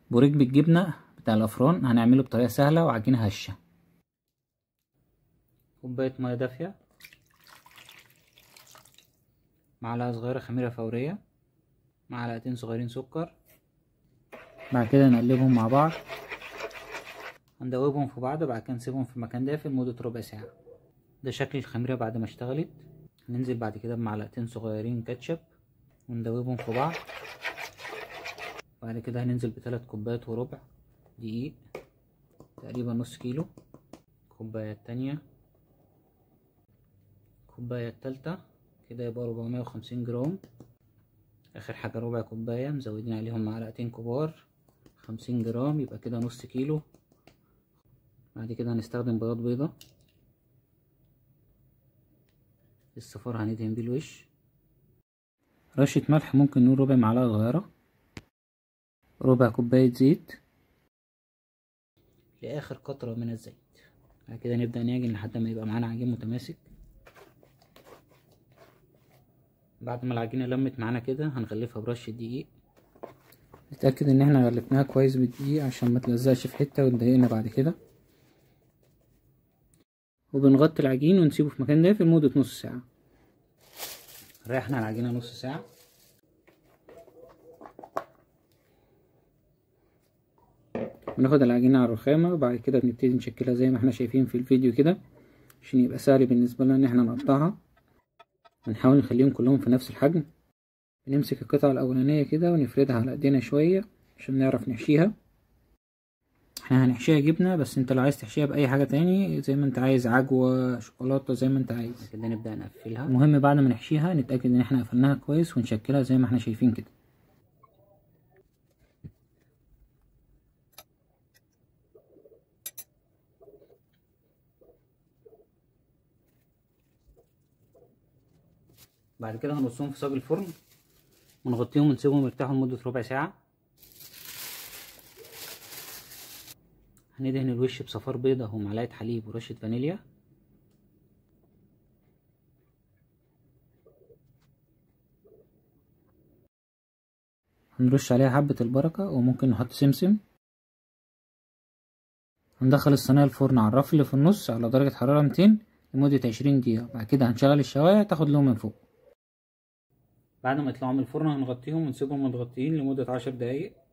بوريك بالجبنة بتاع الأفران هنعمله بطريقة سهلة وعجينة هشة كوباية مية دافية معلقة صغيرة خميرة فورية معلقتين صغيرين سكر بعد كده نقلبهم مع بعض هندوبهم في بعض بعد كده نسيبهم في مكان دافي لمدة ربع ساعة ده شكل الخميرة بعد ما اشتغلت هننزل بعد كده بمعلقتين صغيرين كاتشب وندوبهم في بعض بعد كده هننزل بثلاث كوبايات وربع دقيق تقريبا نص كيلو الكوباية التانية الكوباية التالتة كده يبقى ربعمية وخمسين جرام اخر حاجة ربع كوباية مزودين عليهم معلقتين كبار خمسين جرام يبقى كده نص كيلو بعد كده هنستخدم بياض بيضة الصفار هندهن بيه الوش رشة ملح ممكن نقول ربع معلقة صغيرة ربع كوباية زيت لآخر قطرة من الزيت بعد كده نبدأ نعجن لحد ما يبقى معانا عجين متماسك بعد ما العجينة لمت معانا كده هنغلفها برشة دقيق نتأكد ان احنا غلفناها كويس بالدقيق عشان ما تلزقش في حتة وتضايقنا بعد كده وبنغطي العجين ونسيبه في مكان دافي لمدة نص ساعة ريحنا العجينة نص ساعة وناخد العجينة على الرخامة وبعد كده بنبتدي نشكلها زي ما احنا شايفين في الفيديو كده عشان يبقى سهل بالنسبة لنا ان احنا نقطعها ونحاول نخليهم كلهم في نفس الحجم بنمسك القطعة الأولانية كده ونفردها على ايدينا شوية عشان نعرف نحشيها احنا هنحشيها جبنة بس انت لو عايز تحشيها بأي حاجة تاني زي ما انت عايز عجوة شوكولاتة زي ما انت عايز كده نبدأ نقفلها المهم بعد ما نحشيها نتأكد ان احنا قفلناها كويس ونشكلها زي ما احنا شايفين كده بعد كده هنرصهم في صاج الفرن ونغطيهم ونسيبهم يرتاحوا لمدة ربع ساعة هندهن الوش بصفار بيضة ومعلقة حليب ورشة فانيليا هنرش عليها حبة البركة وممكن نحط سمسم هندخل الصينية الفرن على الرف اللي في النص على درجة حرارة ميتين لمدة عشرين دقيقة بعد كده هنشغل الشواية تاخد لون من فوق بعد ما يطلعوا من الفرن هنغطيهم ونسيبهم متغطيين لمدة عشر دقايق